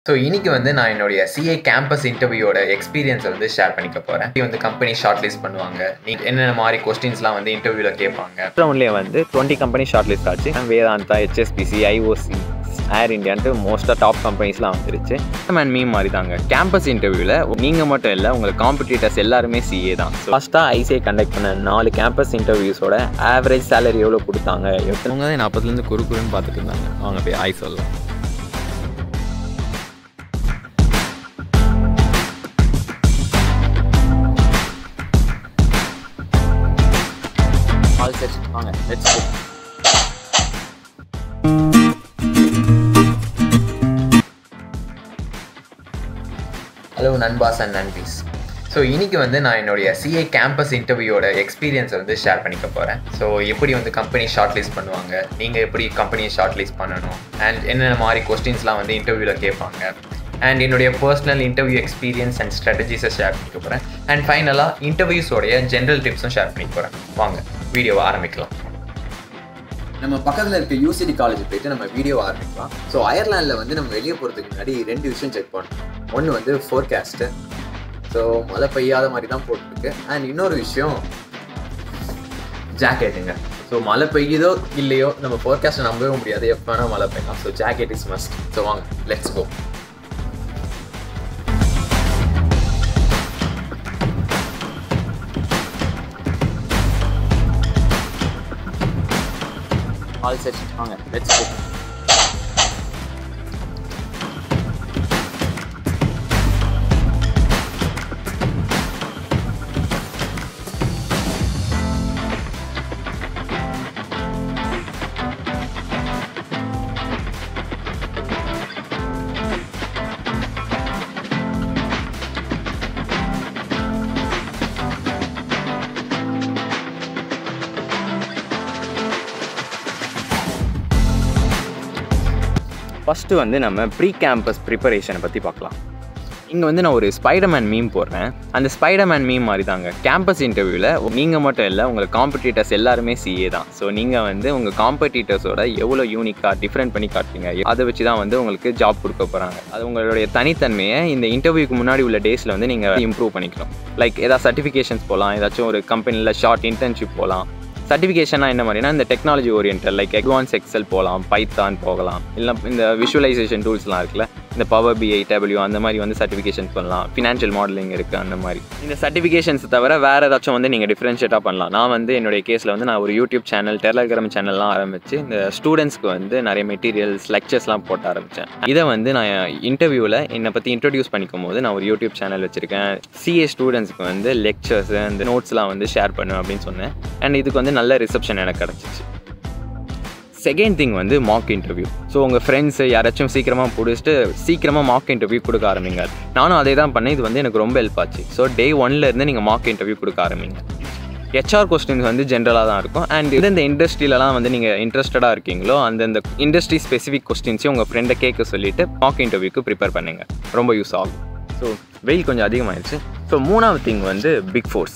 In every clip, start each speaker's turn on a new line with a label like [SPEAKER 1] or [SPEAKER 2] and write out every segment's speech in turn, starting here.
[SPEAKER 1] so இன்னைக்கு வந்து நான் என்னுடைய சிஏ கேம்பஸ் இன்டர்வியூவோட எக்ஸ்பீரியன்ஸை வந்து ஷேர் பண்ணிக்க போகிறேன் இது வந்து கம்பெனி ஷார்ட் லிஸ்ட் பண்ணுவாங்க நீங்கள் என்னென்ன மாதிரி கொஸ்டின்ஸ்லாம் வந்து இன்டர்வியூவில் கேட்பாங்க
[SPEAKER 2] ரவுண்ட்லேயே வந்து டுவெண்ட்டி கம்பெனி ஷார்ட் லிஸ்ட் ஆச்சு வேதாந்தா ஹெச்எஸ்பிசி ஐஓசி ஏர் இந்தியான்ட்டு மோஸ்ட்டாக டாப் கம்பெனிஸ்லாம் வந்துருச்சு அண்ட் மீ மாதிரி தாங்க கேம்பஸ் இன்டர்வியூவில் நீங்கள் மட்டும் இல்லை உங்களுக்கு காம்படிட்டர்ஸ் எல்லாருமே சிஏ தான் ஃபஸ்ட்டாக ஐசிஐ கண்டக்ட் பண்ண நாலு கேம்பஸ் இன்டர்வியூஸோட ஆவரேஜ் சேலரி எவ்வளோ கொடுத்தாங்க அவங்க தான் நாற்பதுலேருந்து குறு குறுன்னு பார்த்துட்டு இருந்தாங்க அவங்க போய் ஐ சொல்லலாம் ஆல் செட் வாங்க லெட்ஸ் கோ
[SPEAKER 1] ஹலோ நண்பாஸ் அண்ட் நண்பீஸ் ஸோ இன்னைக்கு வந்து நான் என்னுடைய சிஏ கேம்பஸ் இன்டர்வியூவோட எக்ஸ்பீரியன்ஸை வந்து ஷேர் பண்ணிக்க போகிறேன் ஸோ எப்படி வந்து கம்பெனி ஷார்ட் லிஸ்ட் பண்ணுவாங்க நீங்கள் எப்படி கம்பெனியை ஷார்ட் லிஸ்ட் பண்ணணும் அண்ட் என்னென்ன மாதிரி கொஸ்டின்ஸ்லாம் வந்து இன்டர்வியூவில் கேட்பாங்க அண்ட் என்னுடைய பர்சனல் இன்டர்வியூ எக்ஸ்பீரியன்ஸ் அண்ட் ஸ்ட்ராட்டஜிஸை ஷேர் பண்ணிக்க போகிறேன் அண்ட் ஃபைனலாக இன்டர்வியூஸோடைய ஜென்ரல் டிப்ஸும் ஷேர் பண்ணிக்க போகிறேன் வாங்க வீடியோவை ஆரம்பிக்கலாம்
[SPEAKER 3] நம்ம பக்கத்தில் இருக்க யூசிடி காலேஜ் போயிட்டு நம்ம வீடியோ ஆரம்பிக்கலாம் ஸோ அயர்லாண்டில் வந்து நம்ம வெளியே போகிறதுக்கு முன்னாடி ரெண்டு விஷயம் செக் பண்ணணும் ஒன்று வந்து ஃபோர்காஸ்ட்டு ஸோ மழை பெய்யாத மாதிரி தான் போட்டிருக்கு அண்ட் இன்னொரு விஷயம் ஜாக்கெட்டுங்க ஸோ மழை பெய்யுதோ இல்லையோ நம்ம ஃபோர்காஸ்ட்டை நம்பவே முடியாது எப்போ வேணால் மழை பெய்யலாம் so jacket is must so வாங்க லெட்ஸ் கோ
[SPEAKER 2] ஆல் செட் வாங்க லெட்ஸ் கோ ஃபஸ்ட்டு வந்து நம்ம ப்ரீ கேம்பஸ் ப்ரிப்பரேஷனை பற்றி பார்க்கலாம் இங்கே வந்து நான் ஒரு ஸ்பைடர்மேன் மீம் போடுறேன் அந்த ஸ்பைடர்மேன் மீம் மாதிரி தாங்க கேம்பஸ் இன்டர்வியூவில் நீங்கள் மட்டும் இல்லை உங்கள் காம்படிட்டர்ஸ் எல்லாருமே சிஏ தான் ஸோ நீங்கள் வந்து உங்கள் காம்படிட்டர்ஸோட எவ்வளோ யூனிக்காக டிஃப்ரெண்ட் பண்ணி காட்டுறீங்க அதை வச்சு தான் வந்து உங்களுக்கு ஜாப் கொடுக்க போகிறாங்க அது உங்களுடைய தனித்தன்மையை இந்த இன்டர்வியூக்கு முன்னாடி உள்ள டேஸில் வந்து நீங்கள் இம்ப்ரூவ் பண்ணிக்கலாம் லைக் ஏதாவது சர்டிஃபிகேஷன்ஸ் போகலாம் ஏதாச்சும் ஒரு கம்பெனியில் ஷார்ட் இன்டர்ன்ஷிப் போகலாம் சர்டிஃபிகேஷனா என்ன மாதிரினா இந்த technology orient like advance Excel போகலாம் பைத்தான் போகலாம் இல்லை இந்த விஷுவலைசேஷன் டூல்ஸ்லாம் இருக்குல்ல இந்த பவர் பிஐ டபிள்யூ அந்த மாதிரி வந்து சர்டிஃபிகேஷன் பண்ணலாம் ஃபினான்ஷியல் மாடலிங் இருக்குது அந்த மாதிரி இந்த சர்டிஃபிகேஷன்ஸ் தவிர வேறு ஏதாச்சும் வந்து நீங்கள் டிஃப்ரென்ஷியேட்டாக பண்ணலாம் நான் வந்து என்னுடைய கேஸில் வந்து நான் ஒரு யூடியூப் சேனல் டெலகிராம் சேனல்லாம் ஆரம்பித்து இந்த ஸ்டூடெண்ட்ஸ்க்கு வந்து நிறைய மெட்டீரியல்ஸ் லெக்சர்ஸ்லாம் போட்டு ஆரம்பித்தேன் இதை வந்து நான் இன்டர்வியூவில் என்னை பற்றி இன்ட்ரடியூஸ் பண்ணிக்கும் போது நான் ஒரு யூடியூப் சேனல் வச்சுருக்கேன் சிஏ ஸ்டூடெண்ட்ஸ்க்கு வந்து லெக்சர்ஸ் இந்த நோட்ஸ்லாம் வந்து ஷேர் பண்ணுவேன் அப்படின்னு சொன்னேன் அண்ட் இதுக்கு வந்து நல்ல ரிசப்ஷன் எனக்கு கிடச்சிச்சு செகண்ட் திங் வந்து மாக் இன்டர்வியூ ஸோ உங்கள் ஃப்ரெண்ட்ஸு யாராச்சும் சீக்கிரமாக பிடிச்சிட்டு சீக்கிரமாக மாக் இன்டர்வியூ கொடுக்க ஆரம்பிங்க நானும் அதே தான் பண்ணேன் இது வந்து எனக்கு ரொம்ப ஹெல்ப் ஆச்சு ஸோ டே ஒன்லேருந்து நீங்கள் மாக் இன்டர்வியூ கொடுக்க ஆரம்பிங்க ஹெச்ஆர் கொஸ்டின்ஸ் வந்து ஜென்ரலாக தான் இருக்கும் அண்ட் எந்தெந்த இண்டஸ்ட்ரியிலலாம் வந்து நீங்கள் இன்ட்ரெஸ்டடாக இருக்கீங்களோ அந்தந்த இண்டஸ்ட்ரி ஸ்பெசிஃபிக் கொஸ்டின்ஸையும் உங்கள் ஃப்ரெண்டை கேட்க சொல்லிவிட்டு மாக் இன்டர்வியூக்கு ப்ரிப்பேர் பண்ணுங்கள் ரொம்ப யூஸ் ஆகும் ஸோ வெயில் கொஞ்சம் அதிகமாகிடுச்சு ஸோ மூணாவது திங் வந்து பிக் ஃபோர்ஸ்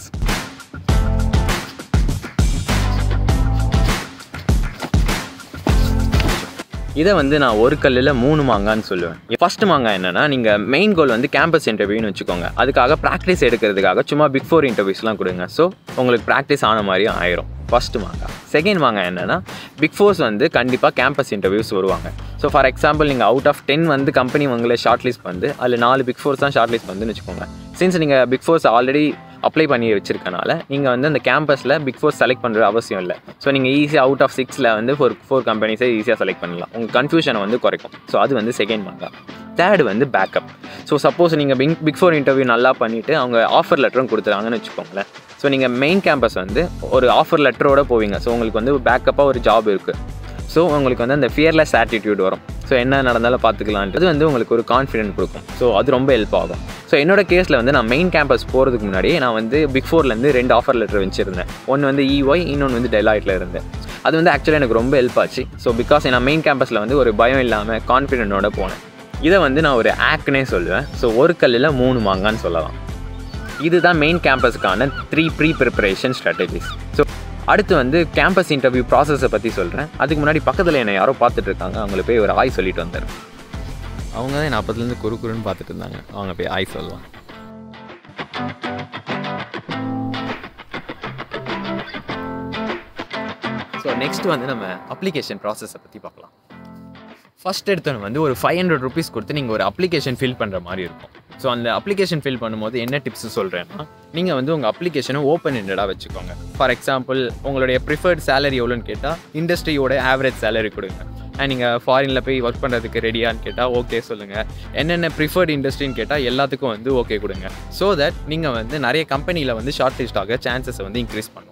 [SPEAKER 2] இதை வந்து நான் ஒரு கல்லில் மூணு மாங்கான்னு சொல்லுவேன் ஃபர்ஸ்ட் மாங்காய் என்னன்னா நீங்கள் மெயின் கோல் வந்து கேம்பஸ் இன்டர்வியூன்னு வச்சுக்கோங்க அதுக்காக ப்ராக்டிஸ் எடுக்கிறதுக்காக சும்மா பிக் ஃபோர் இன்டர்வியூஸ்லாம் கொடுங்க ஸோ உங்களுக்கு ப்ராக்டிஸ் ஆன மாதிரியும் ஆயிரும் ஃபஸ்ட்டு மாங்காய் செகண்ட் மாங்காய் என்னென்னா பிக் ஃபோர்ஸ் வந்து கண்டிப்பாக கேம்பஸ் இன்டர்வியூஸ் வருவாங்க ஸோ ஃபார் எக்ஸாம்பிள் நீங்கள் அவுட் ஆஃப் டென் வந்து கம்பெனி உங்களை ஷார்ட் லிஸ்ட் வந்து அதில் நாலு பிக் ஃபோர்ஸ் தான் ஷார்ட் லிஸ்ட் வந்துன்னு வச்சுக்கோங்க சின்ஸ் நீங்கள் பிக் ஃபோர்ஸ் ஆல்ரெடி அப்ளை பண்ணி வச்சிருக்கனால நீங்கள் வந்து அந்த கேம்பஸில் பிக் ஃபோர் செலக்ட் பண்ணுற அவசியம் இல்லை ஸோ நீங்கள் ஈஸியாக அவுட் ஆஃப் சிக்ஸில் வந்து ஃபோர் ஃபோர் கம்பெனிஸை ஈஸியாக செலக்ட் பண்ணலாம் உங்கள் கன்ஃபியூஷனை வந்து குறைக்கும் ஸோ அது வந்து செகண்ட் மாங்கா தேர்டு வந்து பேக்கப் ஸோ சப்போஸ் நீங்கள் பிக் பிக் ஃபோர் இன்டர்வியூ நல்லா பண்ணிவிட்டு அவங்க ஆஃபர் லெட்டரும் கொடுத்துறாங்கன்னு வச்சுக்கோங்களேன் ஸோ நீங்கள் மெயின் கேம்பஸ் வந்து ஒரு ஆஃபர் லெட்டரோட போவீங்க ஸோ உங்களுக்கு வந்து பேக்கப்பாக ஒரு ஜாப் இருக்குது ஸோ உங்களுக்கு வந்து அந்த ஃபியர்லெஸ் ஆட்டிடியூட் வரும் ஸோ என்ன நடந்தாலும் பார்த்துக்கலான்ட்டு அது வந்து உங்களுக்கு ஒரு கான்ஃபிடென்ட் கொடுக்கும் ஸோ அது ரொம்ப ஹெல்ப் ஆகும் ஸோ என்னோட கேஸில் வந்து நான் மெயின் கேம்பஸ் போகிறதுக்கு முன்னாடி நான் வந்து பிக் ஃபோர்லேருந்து ரெண்டு ஆஃபர் லெட்டர் வச்சுருந்தேன் ஒன்று வந்து இஒய் இன்னொன்று வந்து டெலாய்ட்டில் இருந்தேன் அது வந்து ஆக்சுவலாக எனக்கு ரொம்ப ஹெல்ப் ஆச்சு ஸோ பிகாஸ் நான் மெயின் கேம்பஸில் வந்து ஒரு பயம் இல்லாமல் கான்ஃபிடென்ட்டோட போனேன் இதை வந்து நான் ஒரு ஆக்னே சொல்லுவேன் ஸோ ஒரு கல்லில் மூணு மாங்கான்னு சொல்லலாம் இதுதான் மெயின் கேம்பஸுக்கான three pre preparation strategies so அடுத்து வந்து கேம்பஸ் இன்டர்வியூ ப்ராசஸை பற்றி சொல்கிறேன் அதுக்கு முன்னாடி பக்கத்தில் என்னை யாரோ பார்த்துட்டு இருக்காங்க அவங்கள போய் ஒரு ஆய் சொல்லிட்டு வந்துடுறேன் அவங்க தான் என் அப்பத்துலேருந்து குறு குறுன்னு பார்த்துட்டு இருந்தாங்க அவங்க போய் ஆய் சொல்லலாம் ஸோ நெக்ஸ்ட் வந்து நம்ம அப்ளிகேஷன் ப்ராசஸை பற்றி பார்க்கலாம் ஃபஸ்ட் எடுத்தோன்னு வந்து ஒரு ஃபைவ் ஹண்ட்ரட் ருபீஸ் கொடுத்து நீங்கள் ஒரு அப்ளிகேஷன் ஃபில் பண்ணுற மாதிரி இருக்கும் ஸோ அந்த அப்ளிகேஷன் ஃபில் பண்ணும்போது என்ன டிப்ஸ் சொல்கிறேன்னா நீங்கள் வந்து உங்கள் அப்ளிகேஷனை ஓப்பன் எண்டடாக வச்சுக்கோங்க ஃபார் எக்ஸாம்பிள் உங்களுடைய ப்ரிஃபர்ட் சேலரி எவ்வளோன்னு கேட்டால் இண்டஸ்ட்ரியோட ஆவரேஜ் சேலரி கொடுங்க அண்ட் நீங்கள் ஃபாரினில் போய் ஒர்க் பண்ணுறதுக்கு ரெடியான்னு கேட்டால் ஓகே சொல்லுங்கள் என்னென்ன ப்ரிஃபர்ட் இண்டஸ்ட்ரின்னு கேட்டால் எல்லாத்துக்கும் வந்து ஓகே கொடுங்க ஸோ தட் நீங்கள் வந்து நிறைய கம்பெனியில் வந்து ஷார்ட் லிஸ்ட் ஆக சான்சஸை வந்து இன்க்ரீஸ் பண்ணும்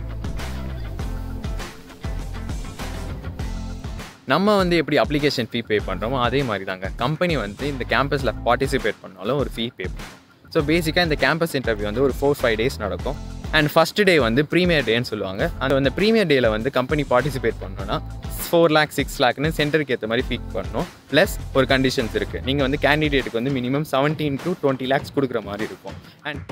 [SPEAKER 2] நம்ம வந்து எப்படி அப்ளிகேஷன் ஃபீ பே பண்ணுறோமோ அதே மாதிரி தாங்க கம்பெனி வந்து இந்த கேம்பஸில் பார்ட்டிசிபேட் பண்ணாலும் ஒரு ஃபீ பே பண்ணும் ஸோ பேசிக்காக இந்த கேம்பஸ் இன்டர்வியூ வந்து ஒரு ஃபோர் ஃபைவ் டேஸ் நடக்கும் அண்ட் ஃபஸ்ட் டே வந்து ப்ரீமியர் டேன்னு சொல்லுவாங்க அந்த அந்த ப்ரீமியர் டேயில் வந்து கம்பெனி பார்ட்டிசிபேட் பண்ணோன்னா ஃபோர் லேக் சிக்ஸ் லேக்னு சென்டருக்கு ஏற்ற மாதிரி ஃபீக் பண்ணணும் ப்ளஸ் ஒரு கண்டிஷன்ஸ் இருக்குது நீங்கள் வந்து கேண்டிடேட்டுக்கு வந்து minimum seventeen to twenty lakhs கொடுக்குற மாதிரி இருக்கும் அண்ட்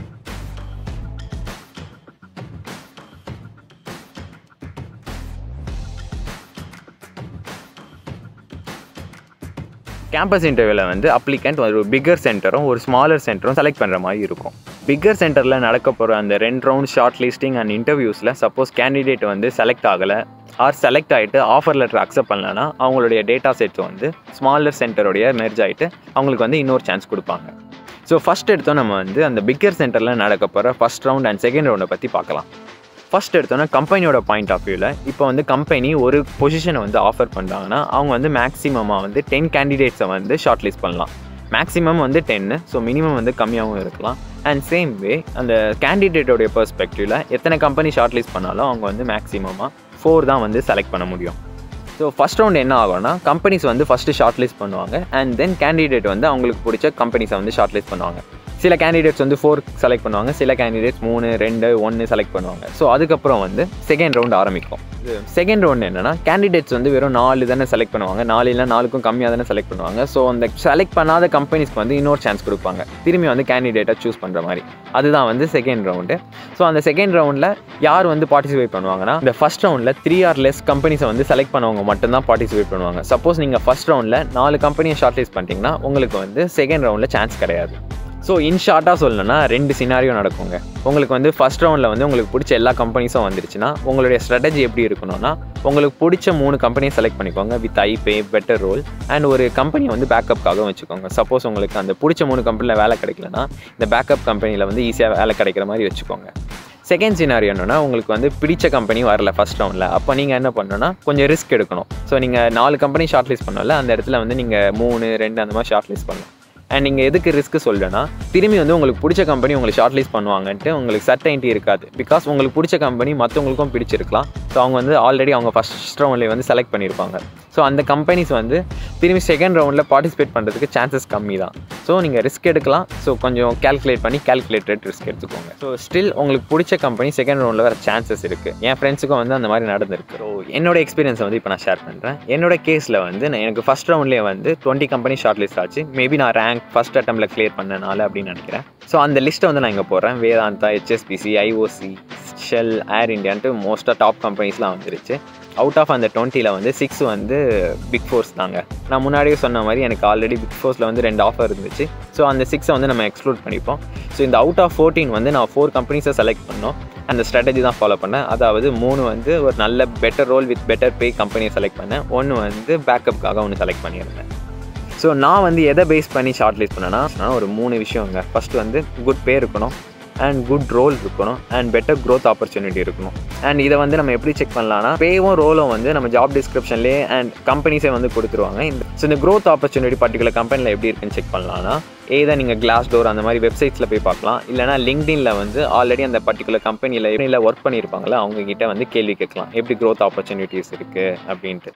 [SPEAKER 2] கேம்பஸ் இன்டர்வியூவில் வந்து அப்ளிகண்ட் ஒரு பிக்கர் சென்டரும் ஒரு ஸ்மாலர் சென்டரும் செலக்ட் பண்ணுற மாதிரி இருக்கும் பிக்கர் சென்டரில் நடக்க போகிற அந்த ரெண்டு ரவுண்ட் ஷார்ட் லிஸ்டிங் அண்ட் இன்டர்வியூஸில் சப்போஸ் கேண்டிடேட் வந்து செலக்ட் ஆகலை ஆர் செலக்ட் ஆகிட்டு ஆஃபர் லெட்டர் அக்செப்ட் பண்ணலன்னா அவங்களுடைய டேட்டா செட்ஸ் வந்து ஸ்மாலர் சென்டருடைய மெர்ஜ் ஆகிட்டு அவங்களுக்கு வந்து இன்னொரு சான்ஸ் கொடுப்பாங்க ஸோ ஃபஸ்ட் எடுத்தோம் நம்ம வந்து அந்த பிக்கர் சென்டரில் நடக்க போகிற ஃபஸ்ட் ரவுண்ட் அண்ட் செகண்ட் ரவுண்டை பற்றி பார்க்கலாம் ஃபஸ்ட் எடுத்தோன்னா கம்பெனியோட பாயிண்ட் ஆஃப் வியூவில் இப்போ வந்து கம்பெனி ஒரு பொசிஷனை வந்து ஆஃபர் பண்ணுறாங்கன்னா அவங்க வந்து மேக்ஸிமமாக வந்து டென் கேண்டிடேட்ஸை வந்து ஷார்ட் லிஸ்ட் பண்ணலாம் மேக்ஸிமம் வந்து டென்னு ஸோ மினிமம் வந்து கம்மியாகவும் இருக்கலாம் அண்ட் சேம் வே அந்த கேண்டிடேட்டோடைய பெர்ஸ்பெக்டிவில் எத்தனை கம்பெனி ஷார்ட் லிஸ்ட் பண்ணாலும் அவங்க வந்து மேக்ஸிமமாக ஃபோர் தான் வந்து செலக்ட் பண்ண முடியும் ஸோ ஃபஸ்ட் ரவுண்ட் என்ன ஆகும்னா கம்பெனிஸ் வந்து ஃபஸ்ட்டு ஷார்ட் லிஸ்ட் பண்ணுவாங்க அண்ட் தென் கேண்டிடேட் வந்து அவங்களுக்கு பிடிச்ச கம்பெனிஸை வந்து ஷார்ட் லிஸ்ட் பண்ணுவாங்க சில கேண்டிடேட்ஸ் வந்து ஃபோர் செலக்ட் பண்ணுவாங்க சில கேண்டிடேட்ஸ் மூணு ரெண்டு ஒன்று செலக்ட் பண்ணுவாங்க ஸோ அதுக்கப்புறம் வந்து செகண்ட் ரவுண்ட் ஆரம்பிக்கும் செகண்ட் ரவுண்ட் என்னன்னா கேண்டிடேட்ஸ் வந்து வெறும் நாலு தானே செலக்ட் பண்ணுவாங்க நாலு இல்லை நாலுக்கும் கம்மியாக தானே செலக்ட் பண்ணுவாங்க ஸோ அந்த செலக்ட் பண்ணாத கம்பெனிஸ்க்கு வந்து இன்னொரு சான்ஸ் கொடுப்பாங்க திரும்பி வந்து கேண்டிடேட்டை சூஸ் பண்ணுற மாதிரி அதுதான் வந்து செகண்ட் ரவுண்டு ஸோ அந்த செகண்ட் ரவுண்டில் யார் வந்து பார்ட்டிசிபேட் பண்ணுவாங்கன்னா இந்த ஃபஸ்ட் ரவுண்டில் த்ரீ ஆர் லெஸ் கம்பெனிஸை வந்து செலக்ட் பண்ணவங்க மட்டும்தான் பார்ட்டிசிபேட் பண்ணுவாங்க சப்போஸ் நீங்கள் ஃபஸ்ட் ரவுண்டில் நாலு கம்பெனியை ஷார்ட் லிஸ்ட் பண்ணிட்டீங்கன்னா உங்களுக்கு வந்து செகண்ட் ரவுண்டில் சான்ஸ் கிடையாது ஸோ இன் ஷார்ட்டாக சொல்லணும்னா ரெண்டு சினாரியோ நடக்குங்க உங்களுக்கு வந்து ஃபஸ்ட் ரவுண்டில் வந்து உங்களுக்கு பிடிச்ச எல்லா கம்பெனிஸும் வந்துருச்சுன்னா உங்களுடைய ஸ்ட்ராட்டஜி எப்படி இருக்கணும்னா உங்களுக்கு பிடிச்ச மூணு கம்பெனியை செலக்ட் பண்ணிக்கோங்க with high pay better role and ஒரு கம்பெனி வந்து பேக்கப்காக வச்சுக்கோங்க சப்போஸ் உங்களுக்கு அந்த பிடிச்ச மூணு கம்பெனியில் வேலை கிடைக்கலனா இந்த பேக்கப் கம்பெனியில் வந்து ஈஸியாக வேலை கிடைக்கிற மாதிரி வச்சுக்கோங்க செகண்ட் சினாரியோ என்னன்னா உங்களுக்கு வந்து பிடிச்ச கம்பெனி வரல ஃபஸ்ட் ரவுண்டில் அப்போ நீங்கள் என்ன பண்ணணும்னா கொஞ்சம் ரிஸ்க் எடுக்கணும் ஸோ நீங்கள் நாலு கம்பெனி ஷார்ட் லிஸ்ட் பண்ணல அந்த இடத்துல வந்து நீங்கள் மூணு ரெண்டு அந்த மாதிரி ஷார்ட் லிஸ்ட் பண்ணணும் அண்ட் நீங்கள் எதுக்கு ரிஸ்க் சொல்கிறேன்னா திரும்பி வந்து உங்களுக்கு பிடிச்ச கம்பெனி உங்களுக்கு ஷார்ட் லிஸ்ட் பண்ணுவாங்கன்ட்டு உங்களுக்கு சர்டைன்ட்டி இருக்காது பிகாஸ் உங்களுக்கு பிடிச்ச கம்பெனி மற்றவங்களுக்கும் பிடிச்சிருக்கலாம் ஸோ அவங்க வந்து ஆல்ரெடி அவங்க ஃபஸ்ட் ரவுண்ட்லேயே வந்து செலக்ட் பண்ணியிருப்பாங்க ஸோ அந்த கம்பெனிஸ் வந்து திரும்பி செகண்ட் ரவுண்டில் பார்ட்டிசிபேட் பண்ணுறதுக்கு சான்சஸ் கம்மி தான் ஸோ நீங்கள் ரிஸ்க் எடுக்கலாம் ஸோ கொஞ்சம் கேல்குலேட் பண்ணி கேல்குலேட்டட் ரிஸ்க் எடுத்துக்கோங்க ஸோ ஸ்டில் உங்களுக்கு பிடிச்ச கம்பெனி செகண்ட் ரவுண்டில் வர சான்சஸ் இருக்குது என் ஃப்ரெண்ட்ஸுக்கும் வந்து அந்த மாதிரி நடந்திருக்கு ஸோ என்னோட எக்ஸ்பீரியன்ஸை வந்து இப்போ நான் ஷேர் பண்ணுறேன் என்னோட கேஸில் வந்து நான் எனக்கு ஃபஸ்ட் ரவுண்ட்லேயே வந்து டுவெண்ட்டி கம்பெனி ஷார்ட் லிஸ்ட் ஆச்சு மேபி நான் ரேங்க் ஃபஸ்ட் அட்டம்ப்டில் கிளியர் பண்ணனால அப்படின்னு நினைக்கிறேன் ஸோ அந்த லிஸ்ட்டை வந்து நான் இங்கே போடுறேன் Vedanta HSBC IOC Shell air இண்டியான்ட்டு மோஸ்ட்டாக டாப் கம்பெனிஸ்லாம் வந்துருச்சு அவுட் ஆஃப் அந்த டுவெண்ட்டியில் வந்து சிக்ஸ் வந்து பிக் ஃபோர்ஸ் தாங்க நான் முன்னாடியே சொன்ன மாதிரி எனக்கு ஆல்ரெடி பிக் ஃபோர்ஸில் வந்து ரெண்டு ஆஃபர் இருந்துச்சு ஸோ அந்த சிக்ஸை வந்து நம்ம எக்ஸ்க்ளூட் பண்ணிப்போம் ஸோ இந்த அவுட் ஆஃப் ஃபோர்டீன் வந்து நான் ஃபோர் கம்பெனிஸை செலக்ட் பண்ணோம் அந்த ஸ்ட்ராட்டஜி தான் ஃபாலோ பண்ணேன் அதாவது மூணு வந்து ஒரு நல்ல better role with better pay கம்பெனியை செலக்ட் பண்ணேன் ஒன்று வந்து பேக்கப்புக்காக ஒன்று செலக்ட் பண்ணியிருந்தேன் ஸோ நான் வந்து எதை பேஸ் பண்ணி ஷார்ட் லிஸ்ட் பண்ணேன்னா நான் ஒரு மூணு விஷயங்க ஃபஸ்ட்டு வந்து குட் பே இருக்கணும் அண்ட் குட் ரோல் இருக்கணும் அண்ட் பெட்டர் க்ரோத் ஆப்பர்ச்சுனிட்டி இருக்கணும் அண்ட் இதை வந்து நம்ம எப்படி செக் பண்ணலாம்னா பேவும் ரோலும் வந்து நம்ம ஜாப் டிஸ்கிரிப்ஷன்லேயே அண்ட் கம்பெனிஸே வந்து கொடுத்துருவாங்க இந்த ஸோ இந்த க்ரோத் ஆப்பர்ச்சுனிட்டி பர்டிகுலர் கம்பெனியில் எப்படி இருக்குன்னு செக் பண்ணலாம்னா ஏதா நீங்கள் கிளாஸ் டோர் அந்த மாதிரி வெப்சைட்ஸில் போய் பார்க்கலாம் இல்லைனா லிங்க்டின்ல வந்து ஆல்ரெடி அந்த பர்டிகுலர் கம்பெனியில் இல்லை ஒர்க் பண்ணியிருப்பாங்களா அவங்க கிட்ட வந்து கேள்வி கேட்கலாம் எப்படி க்ரோத் ஆப்பர்ச்சுனிட்டிஸ் இருக்குது அப்படின்ட்டு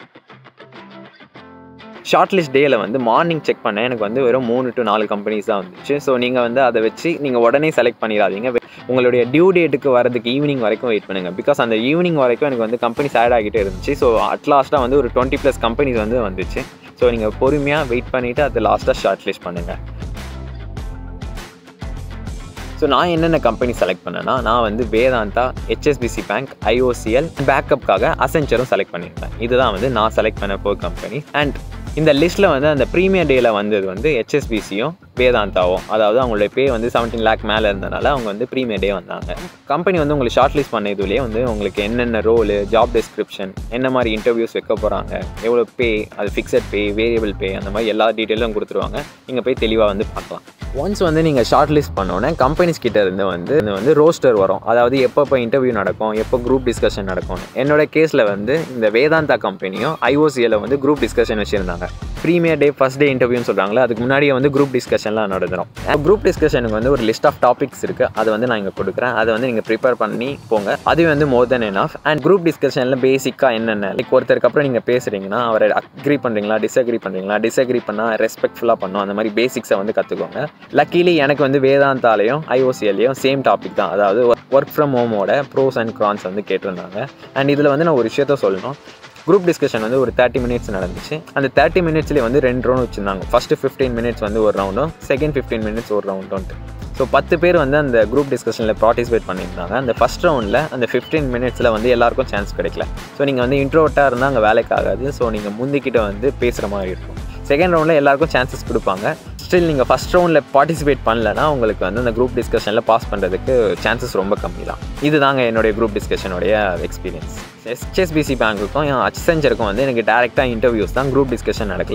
[SPEAKER 2] ஷார்ட் லிஸ்ட் டேயில் வந்து மார்னிங் செக் பண்ணேன் எனக்கு வந்து வெறும் மூணு டு நாலு கம்பெனிஸ் தான் வந்துச்சு ஸோ நீங்கள் வந்து அதை வச்சு நீங்கள் உடனே செலக்ட் பண்ணிடாதீங்க உங்களுடைய டியூ டேட்டுக்கு வரதுக்கு ஈவினிங் வரைக்கும் வெயிட் பண்ணுங்கள் பிகாஸ் அந்த ஈவினிங் வரைக்கும் எனக்கு வந்து கம்பெனிஸ் ஆட் ஆகிட்டே இருந்துச்சு ஸோ அட்லாஸ்ட்டாக வந்து ஒரு டுவெண்ட்டி ப்ளஸ் கம்பெனிஸ் வந்து வந்துச்சு ஸோ நீங்கள் பொறுமையாக வெயிட் பண்ணிவிட்டு அது லாஸ்ட்டாக ஷார்ட் லிஸ்ட் பண்ணுங்கள் ஸோ நான் என்னென்ன கம்பெனி செலக்ட் பண்ணேன்னா நான் வந்து வேதாந்தா ஹெச்எஸ்பிசி பேங்க் ஐஓசிஎல் பேக்கப்காக அசென்ச்சரும் செலக்ட் பண்ணியிருந்தேன் இதுதான் வந்து நான் செலக்ட் பண்ண ஃபோர் கம்பெனி அண்ட் இந்த லிஸ்ட்டில் வந்து அந்த ப்ரீமியர் டேயில் வந்தது வந்து ஹெச்எஸ்பிசியும் வேதாந்தாவும் அதாவது அவங்களுடைய பே வந்து செவன்டீன் லேக் மேலே இருந்தனால அவங்க வந்து ப்ரீமியர் டே வந்தாங்க கம்பெனி வந்து உங்களுக்கு ஷார்ட் லிஸ்ட் பண்ண இதுலேயே வந்து உங்களுக்கு என்னென்ன ரோலு ஜாப் டிஸ்கிரிப்ஷன் என்ன மாதிரி இன்டர்வியூஸ் வைக்க போகிறாங்க எவ்வளோ பே அது ஃபிக்ஸட் பே வேரியபிள் பே அந்த மாதிரி எல்லா டீட்டெயிலும் கொடுத்துருவாங்க நீங்கள் போய் தெளிவாக வந்து பார்க்கலாம் ஒன்ஸ் வந்து நீங்கள் ஷார்ட் லிஸ்ட் பண்ணோன்னே கம்பெனிஸ் கிட்ட இருந்து வந்து இது வந்து ரோஸ்டர் வரும் அதாவது எப்பப்போ இன்டர்வியூ நடக்கும் எப்போ குரூப் டிஸ்கஷன் நடக்கும் என்னோட கேஸில் வந்து இந்த வேதாந்தா கம்பெனியும் ஐஓசியில் வந்து குரூப் டிஸ்கஷன் வச்சுருந்தாங்க ப்ரீமியர் டே ஃபஸ்ட் டே இன்டர்வியூன்னு சொல்கிறாங்களே அதுக்கு முன்னாடியே வந்து குரூப் டிஸ்கஷன்லாம் நடந்துடும் குரூப் டிஸ்கஷனுக்கு வந்து ஒரு லிஸ்ட் ஆஃப் டாபிக்ஸ் இருக்குது அதை வந்து நான் இங்கே கொடுக்குறேன் அதை வந்து நீங்கள் ப்ரிப்பேர் பண்ணி போங்க அது வந்து more then enough and group டிஸ்கஷனில் பேசிக்காக என்னென்ன லைக் ஒருத்தருக்கு அப்புறம் நீங்கள் பேசுகிறீங்கன்னா அவரை அக்ரி பண்ணுறீங்களா டிஸ்அக்ரி பண்ணுறீங்களா டிஸ்அக்ரி பண்ணால் ரெஸ்பெக்ட்ஃபுல்லாக பண்ணும் அந்த மாதிரி பேசிக்ஸை வந்து கற்றுக்கோங்க லக்கீலி எனக்கு வந்து வேதாந்தாலையும் ஐஓசிஎல்லையும் சேம் டாபிக் தான் அதாவது ஒர்க் ஃப்ரம் ஹோமோட ப்ரோஸ் அண்ட் க்ரான்ஸ் வந்து கேட்டிருந்தாங்க அண்ட் இதில் வந்து நான் ஒரு விஷயத்த சொல்லணும் குரூப் டிஸ்கஷன் வந்து ஒரு தேர்ட்டி மினிட்ஸ் நடந்துச்சு அந்த தேர்ட்டி மினிட்ஸ்லேயே வந்து ரெண்டு ரவுண்ட் வச்சுருந்தாங்க ஃபஸ்ட்டு ஃபிஃப்டீன் மினிட்ஸ் வந்து ஒரு ரவுண்டும் செகண்ட் ஃபிஃப்டீன் மினிட்ஸ் ஒரு ரவுண்டும்ட்டு ஸோ பத்து பேர் வந்து அந்த குரூப் டிஸ்கஷனில் பார்ட்டிசிபேட் பண்ணியிருந்தாங்க அந்த ஃபஸ்ட் ரவுண்டில் அந்த ஃபிஃப்டீன் மினிட்ஸில் வந்து எல்லாருக்கும் சான்ஸ் கிடைக்கல ஸோ நீங்கள் வந்து இன்ட்ரோட்டாக இருந்தால் அங்கே வேலைக்கு ஆகாது ஸோ நீங்கள் முந்திக்கிட்ட வந்து பேசுகிற மாதிரி இருக்கும் செகண்ட் ரவுண்டில் எல்லாருக்கும் சான்சஸ் கொடுப்பாங்க ஸ்டில் நீங்கள் ஃபஸ்ட் ரவுண்டில் பார்ட்டிசிபேட் பண்ணலன்னா உங்களுக்கு வந்து அந்த குரூப் டிஸ்கஷனில் பாஸ் பண்ணுறதுக்கு சான்சஸ் ரொம்ப கம்மி தான் இதுதாங்க என்னுடைய குரூப் டிஸ்கஷனுடைய எக்ஸ்பீரியன்ஸ் ஹெச்எஸ்பிசி பேங்க்குக்கும் அச்செஞ்சருக்கும் வந்து எனக்கு டேரெக்டாக இன்டர்வியூஸ் தான் குரூப் டிஸ்கஷன் நடக்கல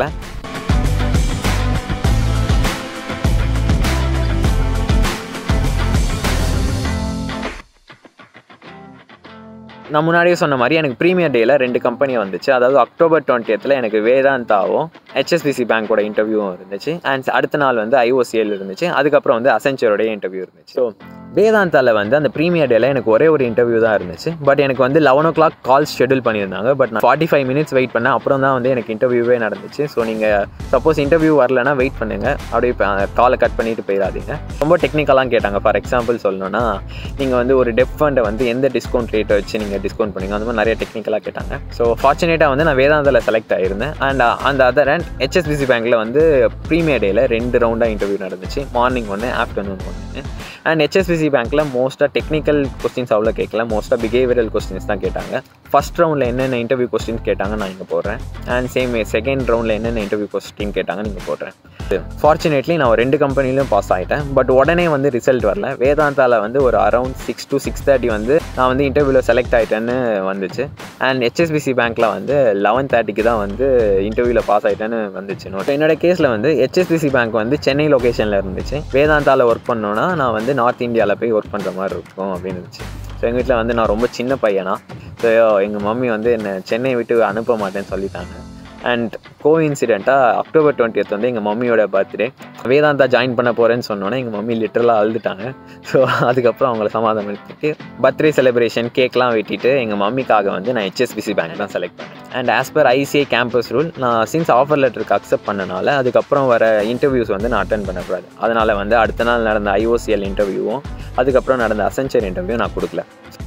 [SPEAKER 2] நான் முன்னாடியே சொன்ன மாதிரி எனக்கு ப்ரீமியர் டேயில் ரெண்டு கம்பெனி வந்துச்சு அதாவது அக்டோபர் டுவெண்ட்டியத்தில் எனக்கு வேதாந்தாவும் ஹெச்எஸ்பிசி பேங்க்கோட இன்டர்வியூவும் இருந்துச்சு அண்ட் அடுத்த நாள் வந்து ஐஓசிஎல் இருந்துச்சு அதுக்கப்புறம் வந்து அசென்ச்சரோடைய இன்டர்வியூ இருந்துச்சு ஸோ வேதாந்தாவில் வந்து அந்த ப்ரீமியர் டேல எனக்கு ஒரே ஒரு இன்டர்வியூ தான் இருந்துச்சு பட் எனக்கு வந்து eleven o'clock call schedule பண்ணியிருந்தாங்க பட் நான் ஃபார்ட்டி ஃபைவ் மினிட்ஸ் வெயிட் பண்ணேன் அப்புறம் தான் வந்து எனக்கு இன்டர்வியூவே நடந்துச்சு ஸோ நீங்கள் சப்போஸ் இன்டர்வியூ வரலன்னா வெயிட் பண்ணுங்கள் அப்படியே காலை கட் பண்ணிட்டு போயிடாதீங்க ரொம்ப டெக்னிக்கலாக கேட்டாங்க ஃபார் எக்ஸாம்பிள் சொல்லணும்னா நீங்கள் வந்து ஒரு டெப் ஃபண்டை வந்து எந்த டிஸ்கவுண்ட் ரேட்டை வச்சு நீங்கள் டிஸ்கவுண்ட் பண்ணுங்க அந்த மாதிரி நிறைய டெக்னிக்கலாக கேட்டாங்க ஸோ ஃபார்ச்சுனேட்டாக வந்து நான் வேதாந்தில் செலக்ட் ஆகிருந்தேன் அண்ட் அந்த அதர் அண்ட் ஹெச்எஸ்பிசி பேங்க்கில் வந்து ப்ரீமியர் டேயில் ரெண்டு ரவுண்டாக இன்டர்வியூ நடந்துச்சு மார்னிங் ஒன்று ஆஃப்டர்நூன் ஒன்று அண்ட் ஹெச்எஸ்பிசி பேங்க்கில் மோஸ்ட்டாக டெக்னிக்கல் கொஸ்டின்ஸ் அவ்வளோ கேட்கல மோஸ்ட்டாக பிஹேவியரல் கொஸ்டின்ஸ் தான் கேட்டாங்க ஃபஸ்ட் ரவுண்டில் என்னென்ன இன்டர்வியூ கொஸ்டின் கேட்டாங்க நான் இங்கே போடுறேன் அண்ட் சேம் செகண்ட் ரவுண்டில் என்னென்ன இன்டர்வியூ கொஸ்டின் கேட்டாங்க நீங்கள் போடுறேன் ஃபார்ச்சுனேட்லி நான் ரெண்டு கம்பெனிலையும் பாஸ் ஆகிட்டேன் பட் உடனே வந்து ரிசல்ட் வரல வேதாந்தாவில் வந்து ஒரு around six to six thirty வந்து நான் வந்து இன்டர்வியூவில் செலக்ட் ஆகிட்டேன்னு வந்துச்சு அண்ட் ஹெச்எஸ்பிசி பேங்க்கில் வந்து லெவன் தேர்ட்டிக்கு தான் வந்து இன்டர்வியூவில் பாஸ் ஆகிட்டேன்னு வந்துச்சு நோட் என்னோட கேஸில் வந்து ஹெச்எஸ்பிசி பேங்க் வந்து சென்னை லொக்கேஷனில் இருந்துச்சு வேதாந்தாவில் ஒர்க் பண்ணோன்னா நான் வந்து நார்த் இந்தியாவில் போய் ஒர்க் பண்ணுற மாதிரி இருக்கும் அப்படின்னு இருந்துச்சு ஸோ எங்கள் வீட்டில் வந்து நான் ரொம்ப சின்ன பையனா ஸோ எங்கள் மம்மி வந்து என்னை சென்னை விட்டு அனுப்ப மாட்டேன்னு சொல்லிட்டாங்க அண்ட் கோ இன்சிடெண்ட்டாக அக்டோபர் டுவெண்ட்டியத் வந்து எங்கள் மம்மியோட பர்த்டே வேதாந்தா ஜாயின் பண்ண போகிறேன்னு சொன்னோன்னே எங்கள் மம்மி லிட்டரலாக அழுதுட்டாங்க ஸோ அதுக்கப்புறம் அவங்கள சமாதானப்படுத்திட்டு பர்த்டே செலிப்ரேஷன் கேக்லாம் வெட்டிட்டு எங்கள் மம்மிக்காக வந்து நான் ஹெச்எஸ்பிசி பேங்க் தான் செலக்ட் பண்ணேன் and as per ICI campus rule நான் சின்ஸ் ஆஃபர் லெட்டருக்கு அக்செப்ட் பண்ணனால அதுக்கப்புறம் வர இன்டர்வியூஸ் வந்து நான் அட்டன் பண்ணக்கூடாது அதனால் வந்து அடுத்த நாள் நடந்த ஐஓசிஎல் இன்டர்வியூவும் அதுக்கப்புறம் நடந்த அசென்ச்சர் இன்டர்வியூ நான் கொடுக்கல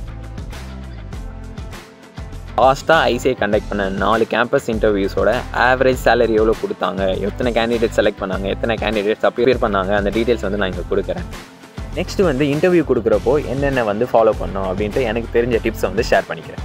[SPEAKER 2] லாஸ்ட்டாக ஐசிஐ கண்டக்ட் பண்ண நாலு கேம்பஸ் இன்டர்வியூஸோட ஆவரேஜ் சேலரி எவ்வளோ கொடுத்தாங்க எத்தனை கேண்டிடேட் செலக்ட் பண்ணாங்க எத்தனை கேண்டிடேட்ஸ் அப்பியர் பண்ணாங்க அந்த டீட்டெயில்ஸ் வந்து நான் இங்கே கொடுக்குறேன் நெக்ஸ்ட் வந்து இன்டர்வியூ கொடுக்குறப்போ என்னென்ன வந்து ஃபாலோ பண்ணோம் அப்படின்ட்டு எனக்கு தெரிஞ்ச டிப்ஸை வந்து ஷேர் பண்ணிக்கிறேன்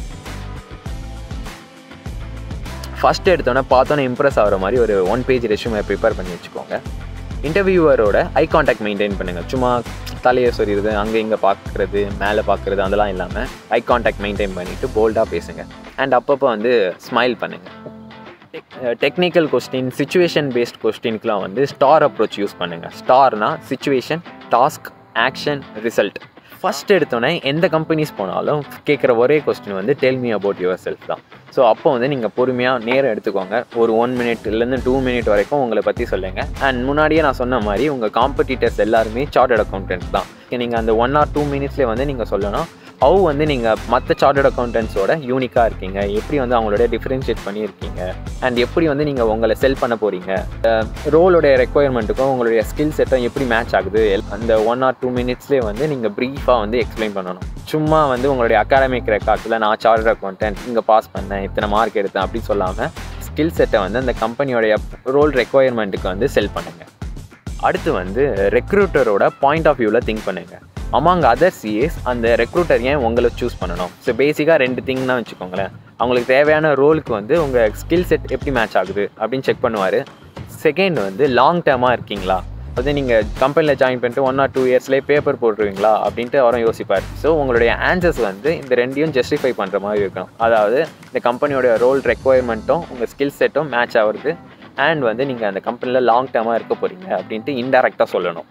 [SPEAKER 2] ஃபஸ்ட் எடுத்தோன்னே பார்த்தோன்னே இம்ப்ரெஸ் ஆகிற மாதிரி ஒரு ஒன் பேஜ் ரெஷ்யூமை ப்ரிப்பேர் பண்ணி வச்சுக்கோங்க இன்டர்வியூவரோட ஐ காண்டாக்ட் மெயின்டைன் பண்ணுங்கள் சும்மா தலையை சொறிகிறது அங்கே இங்கே பார்க்குறது மேலே பார்க்குறது அதெல்லாம் இல்லாமல் ஐ காண்டாக்ட் மெயின்டைன் பண்ணிவிட்டு போல்டாக பேசுங்க அண்ட் அப்பப்போ வந்து ஸ்மைல் பண்ணுங்கள் டெக்னிக்கல் கொஸ்டின் சுச்சுவேஷன் பேஸ்ட் கொஸ்டின்க்குலாம் வந்து ஸ்டார் அப்ரோச் யூஸ் பண்ணுங்கள் ஸ்டார்னா situation task action result first எடுத்தோன்னே எந்த கம்பெனிஸ் போனாலும் கேட்குற ஒரே கொஸ்டின் வந்து tell me about yourself தான் ஸோ அப்போ வந்து நீங்கள் பொறுமையாக நேரம் எடுத்துக்கோங்க ஒரு ஒன் மினிட்லேருந்து டூ மினிட் வரைக்கும் உங்களை பற்றி சொல்லுங்கள் அண்ட் முன்னாடியே நான் சொன்ன மாதிரி உங்கள் காம்படிட்டர்ஸ் எல்லாருமே சார்ட்டட் அக்கௌண்டன்ட் தான் நீங்கள் அந்த ஒன் ஆர் டூ மினிட்ஸ்லேயே வந்து நீங்கள் சொல்லணும் ஹவு வந்து நீங்கள் மற்ற சார்ட்டட் அக்கௌண்டன்ஸோட யூனிக்காக இருக்கீங்க எப்படி வந்து அவங்களோட டிஃப்ரென்ஷியேட் பண்ணியிருக்கீங்க அண்ட் எப்படி வந்து நீங்கள் உங்களை செல் பண்ண போகிறீங்க ரோலோடைய ரெக்குயர்மெண்ட்டுக்கும் உங்களுடைய ஸ்கில் செட்டும் எப்படி மேட்ச் ஆகுது அந்த ஒன் ஆர் டூ மினிட்ஸ்லேயே வந்து நீங்கள் ப்ரீஃபாக வந்து எக்ஸ்பிளைன் பண்ணணும் சும்மா வந்து உங்களுடைய அகாடமிக் ரெக்கார்ட்ஸில் நான் சார்ட்டட் அக்கௌண்டன்ட் இங்கே பாஸ் பண்ணேன் இத்தனை மார்க் எடுத்தேன் அப்படி சொல்லாமல் ஸ்கில் செட்டை வந்து அந்த கம்பெனியோடைய ரோல் ரெக்குயர்மெண்ட்டுக்கு வந்து செல் பண்ணுங்கள் அடுத்து வந்து ரெக்ரூட்டரோட பாயிண்ட் ஆஃப் வியூவில் திங்க் பண்ணுங்கள் அமாங் அதர் சிஏஸ் அந்த ரெக்ரூட்டர் ஏன் உங்களை சூஸ் பண்ணணும் ஸோ பேசிக்காக ரெண்டு திங் தான் வச்சுக்கோங்களேன் அவங்களுக்கு தேவையான ரோலுக்கு வந்து உங்கள் ஸ்கில் செட் எப்படி மேட்ச் ஆகுது அப்படின்னு செக் பண்ணுவார் செகண்ட் வந்து லாங் டேர்மாக இருக்கீங்களா வந்து நீங்கள் கம்பெனியில் ஜாயின் பண்ணிட்டு ஒன் ஆர் டூ இயர்ஸ்லேயே பேப்பர் போட்டுருவீங்களா அப்படின்ட்டு அவரும் யோசிப்பார் ஸோ உங்களுடைய ஆன்சர்ஸ் வந்து இந்த ரெண்டையும் ஜஸ்டிஃபை பண்ணுற மாதிரி இருக்கணும் அதாவது இந்த கம்பெனியோட ரோல் ரெக்குவயர்மெண்ட்டும் உங்கள் ஸ்கில் செட்டும் மேட்ச் ஆகுறது அண்ட் வந்து நீங்கள் அந்த கம்பெனியில் லாங் டேர்மாக இருக்க போகிறீங்க அப்படின்ட்டு இன்டெரக்டாக சொல்லணும்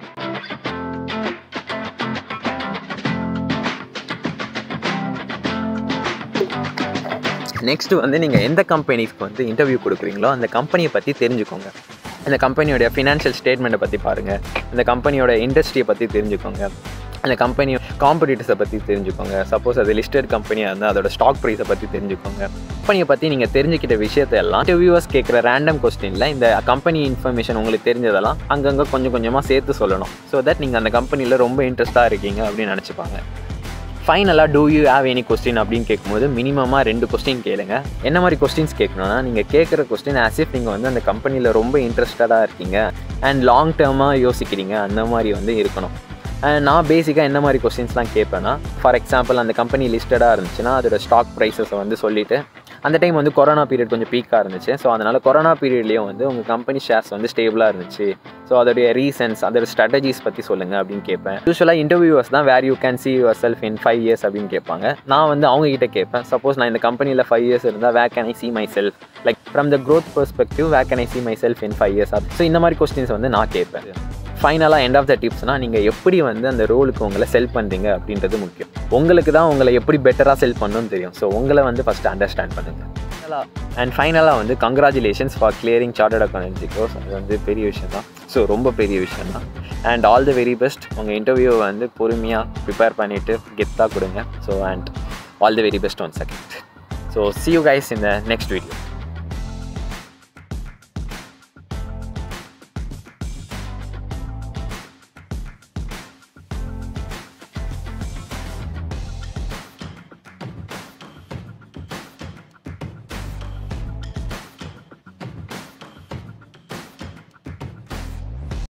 [SPEAKER 2] நெக்ஸ்ட் வந்து நீங்கள் எந்த கம்பெனிக்கு வந்து இன்டர்வியூ கொடுக்குறீங்களோ அந்த கம்பெனியை பற்றி தெரிஞ்சுக்கோங்க அந்த கம்பெனியோட ஃபினான்ஷியல் ஸ்டேட்மெண்ட்டை பற்றி பாருங்கள் அந்த கம்பெனியோட இண்டஸ்ட்ரியை பற்றி தெரிஞ்சுக்கோங்க அந்த கம்பெனி காம்படிட்டர்ஸை பற்றி தெரிஞ்சுக்கோங்க சப்போஸ் அது லிஸ்டட் கம்பெனியாக இருந்தால் அதோட ஸ்டாக் ப்ரைஸை பற்றி தெரிஞ்சுக்கோங்க கம்பெனியை பற்றி நீங்கள் தெரிஞ்சுக்கிட்ட விஷயத்தை எல்லாம் இன்டர்வியூவர்ஸ் கேட்குற ரேண்டம் கொஸ்டினில் இந்த கம்பெனி இன்ஃபர்மேஷன் உங்களுக்கு தெரிஞ்சதெல்லாம் அங்கங்கே கொஞ்சம் கொஞ்சமாக சேர்த்து சொல்லணும் ஸோ தட் நீங்கள் அந்த கம்பெனியில் ரொம்ப இன்ட்ரெஸ்ட்டாக இருக்கீங்க அப்படின்னு நினச்சிப்பாங்க ஃபைனலாக do you have any question அப்படின்னு கேட்கும்போது மினிமமாக ரெண்டு கொஸ்டின் கேளுங்க என்ன மாதிரி கொஸ்டின்ஸ் கேட்கணும்னா நீங்கள் கேட்குற கொஸ்டின் ஆஸ் இஃப் நீங்கள் வந்து அந்த கம்பெனியில் ரொம்ப இன்ட்ரெஸ்டடாக இருக்கீங்க அண்ட் லாங் டேர்மாக யோசிக்கிறீங்க அந்த மாதிரி வந்து இருக்கணும் அண்ட் நான் பேசிக்காக என்ன மாதிரி கொஸ்டின்ஸ்லாம் கேட்பேன்னா ஃபார் எக்ஸாம்பிள் அந்த கம்பெனி லிஸ்டடாக இருந்துச்சுன்னா அதோட ஸ்டாக் ப்ரைஸஸை வந்து சொல்லிவிட்டு அந்த டைம் வந்து கொரோனா பீரியட் கொஞ்சம் பீக்காக இருந்துச்சு ஸோ அதனால் கொரோனா பீரியட்லேயும் வந்து உங்கள் கம்பெனி ஷேர்ஸ் வந்து ஸ்டேபிளாக இருந்துச்சு ஸோ அதோடைய ரீசன்ஸ் அதோட ஸ்ட்ராட்டஜிஸ் பற்றி சொல்லுங்கள் அப்படின்னு கேட்பேன் யூஸ்வலாக இன்டர்வியூவர்ஸ் தான் where you can see yourself in five years அப்படின்னு கேட்பாங்க நான் வந்து அவங்க கிட்ட கேட்பேன் சப்போஸ் நான் இந்த கம்பெனியில் ஃபைவ் இயர்ஸ் இருந்தால் where can I see myself like from the growth perspective where can I see myself in five years so இந்த மாதிரி கொஸ்டின்ஸ் வந்து நான் கேட்பேன் ஃபைனலாக எண்ட் ஆஃப் த டிப்ஸ்னால் நீங்கள் எப்படி வந்து அந்த ரோலுக்கு உங்களை செல் பண்ணுறீங்க அப்படின்றது முக்கியம் உங்களுக்கு தான் உங்களை எப்படி பெட்டராக செல் பண்ணணும்னு தெரியும் ஸோ உங்களை வந்து ஃபஸ்ட்டு அண்டர்ஸ்டாண்ட் பண்ணுங்கள் அண்ட் ஃபைனலாக வந்து congratulations for clearing chartered accountancy course அது வந்து பெரிய விஷயம் தான் ஸோ ரொம்ப பெரிய விஷயம் தான் and all the very best உங்கள் இன்டர்வியூவை வந்து பொறுமையாக ப்ரிப்பேர் பண்ணிவிட்டு கெத்தாக கொடுங்க so and all the very best one second so see you guys இந்த நெக்ஸ்ட் வீடியோ